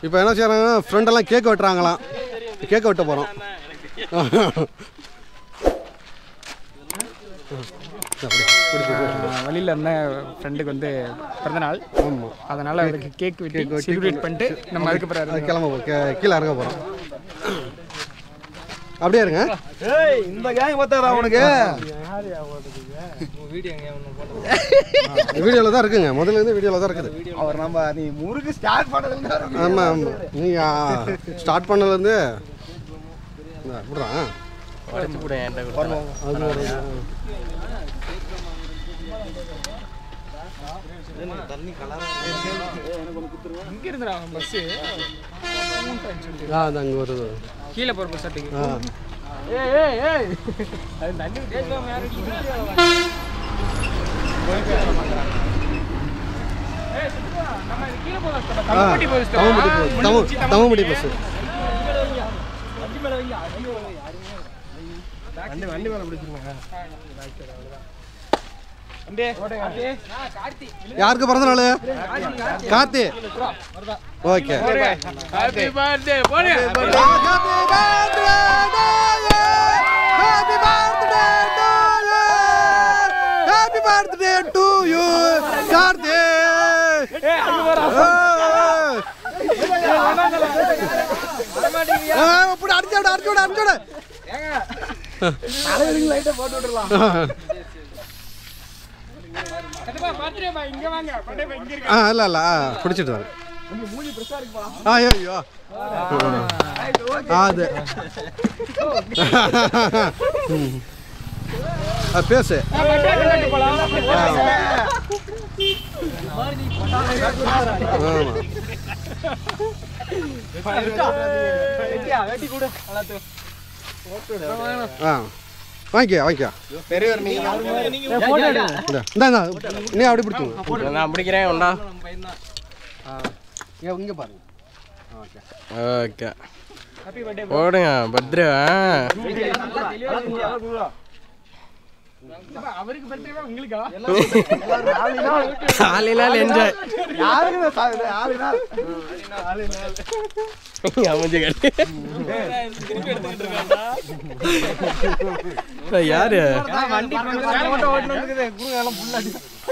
இப்போ என்ன செய்கிறாங்க ஃப்ரெண்டெல்லாம் கேக் வெட்டுறாங்களாம் கேக் வெட்ட போகிறோம் வழியில் இருந்த ஃப்ரெண்டுக்கு வந்து பிறந்தநாள் ஆமாம் அதனால் அவருக்கு கேக் வெட்டி செலிப்ரேட் பண்ணிட்டு நம்ம அதுக்கப்புறம் அது கிளம்ப போ- கீ- கீழே இறங்க போகிறோம் அப்படியே இருங்க ஏய் இந்த கேங் பார்த்தாடா உனக்கு வீடியோவில் தான் இருக்குங்க முதல்ல இருந்து வீடியோவில் தான் இருக்குது அவர் நம்ம நீ முறுக்கு ஸ்டார்ட் பண்ணதுல ஆமாம் ஆமாம் நீங்கள் ஸ்டார்ட் பண்ணலேருந்து விட்றான் உடச்சு கூட என்கிட்ட அது ஒரு இங்கே இருந்துடா பஸ்ஸு ஆ அது அங்கே வருது கீழே போகிற பஸ் ஸ்டாட்டுக்கு ஆ ஏய் ஏய் ஏய் அது தண்ணி தேய்க்காம யாரும் நம்ம இது கீழே போகிற பஸ் ஆ தம்பட்டி போகிற தமமுடி பஸ் தம தமமுடி பஸ் வண்டி வண்டி மேல பிடிச்சிருங்க யாருக்கு பிறந்த நாள் கார்த்தி ஓகே ஹாப்பி பர்த்டே போடு happy birthday to you Karthi அப்படி அடிச்சு விட அடிச்சு விட அடிச்சு விட பர்த்டே பா இங்க வாங்க பர்த்டே பா இங்க இருக்கு ஆ இல்லை இல்லை ஆ பிடிச்சிட்டு வரேன் ஆ ஐயோ ஆ, அது ம். ஆ, பேசு பர்த்டே கொண்டாடி போலாம் ஆமாம் ஆ வாங்கிக்க வாங்கிக்க பெரியவர் நீங்க இந்தா இந்தா நீ அப்படி பிடிச்சுங்க நான் பிடிக்கிறேன் உண்டா ஏன் இங்கே பாருங்க ஓகே ஓகே போடுங்க பத்ரு அவருக்கு பர்த்டே உங்களுக்கா நாலு நாள் என்ஜாய் யாருக்கு சாகுது ஆளு நாள் அமைஞ்சு கட்டி யாரு வண்டி மட்டும் ஓட்டு வந்துக்குது குருங்க எல்லாம் புல்லாடி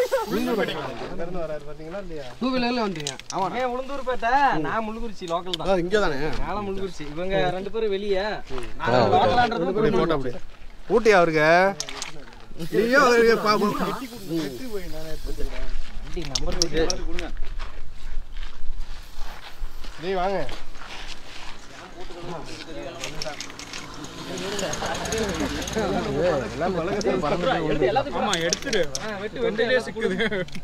டூ வீலரில் வந்தீங்க ஏன் உளுந்தூர்பேட்டை நான் முள்ளுக்குறிச்சி லோக்கல் தான் அதான் இங்கே தானே நான் முள்ளுக்குறிச்சி இவங்க ரெண்டு பேரும் வெளியே அப்படி போட்டோ அப்படி ஊட்டி அவருக்கு நீயோ அவருக்கு பாப்போம் நீ வாங்க ஆமா எடுத்துடு வெட்டு வெட்டிலே சிக்குது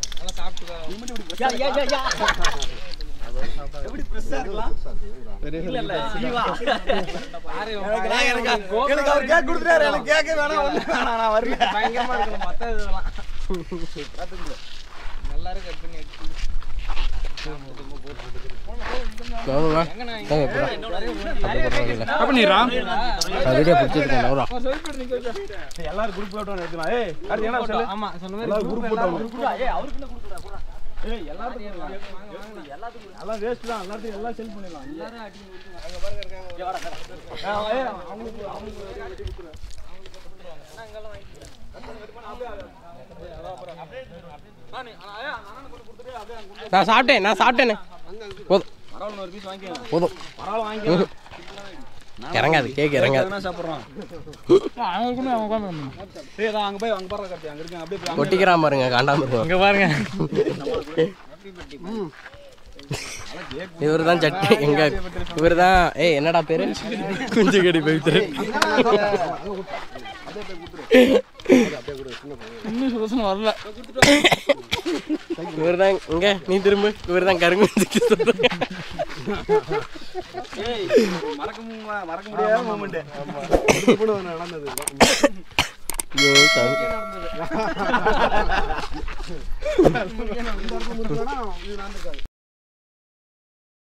எனக்கு அவர் கேக் கொடுத்துட்டாரு எனக்கு கேட்க வேணாம் ஒண்ணு வேணாம் நான் வரல பயங்கரமா இருக்கணும் மத்த இதெல்லாம் எல்லாரும் கட் பண்ணி எடுத்து அப்ப நீரா வீடியோ பிடிச்சிருக்கேன் நவரா எல்லாரும் குரூப் போட்டோ எடுக்கலாம் ஏய் அடுத்து என்ன சொல்லு ஆமா சொன்ன மாதிரி எல்லாரும் group group எல்லாரும் போட்டோ. group ஏய் அவருக்கு என்ன கொடுக்குறா போடா ஏய் எல்லாத்துக்கும் எல்லாம் வேஸ்ட் தான் எல்லாத்தையும் எல்லாம் செல் பண்ணிடலாம் எல்லாரும் அடி அங்க பாருங்க இருக்காங்க ஆ, ஏய், அவங்களுக்கு அவங்களுக்கு வெட்டி கொடுத்துரு. நான் சாப்பிட்டேன் நான் சாப்பிட்டேனே போதும் பரவாயில்ல ஒரு பீஸ் வாங்கிக்கலாம் போதும் பரவாயில்ல வாங்கிக்கலாம் இறங்காது கேக் இறங்காது என்ன சாப்பிட்றோம் அவங்களுக்குமே அவங்க உட்காந்து ஏய் அதான் அங்க போய் அங்க பாருங்க கார்த்தி அங்க இருக்காங்க அப்படியே போய் அங்க- கொட்டிக்கிறான் பாருங்க காண்டாம இருக்கும் இங்க பாருங்க இவர் தான் சட்டி எங்க இவர் தான் ஏய் என்னடா பேரு குஞ்சு கடி பவித்ரு இன்னும் சுதர்சனம் வரல இவர் தான் இங்க நீ திரும்ப இவர் தான் கருங்கு ஏய் மறக்க மு- மறக்க முடியாத மூமெண்ட் நடந்தது ஐயோ சாமி இந்த இடத்துல முடிச்சானா, இது நடந்திருக்காது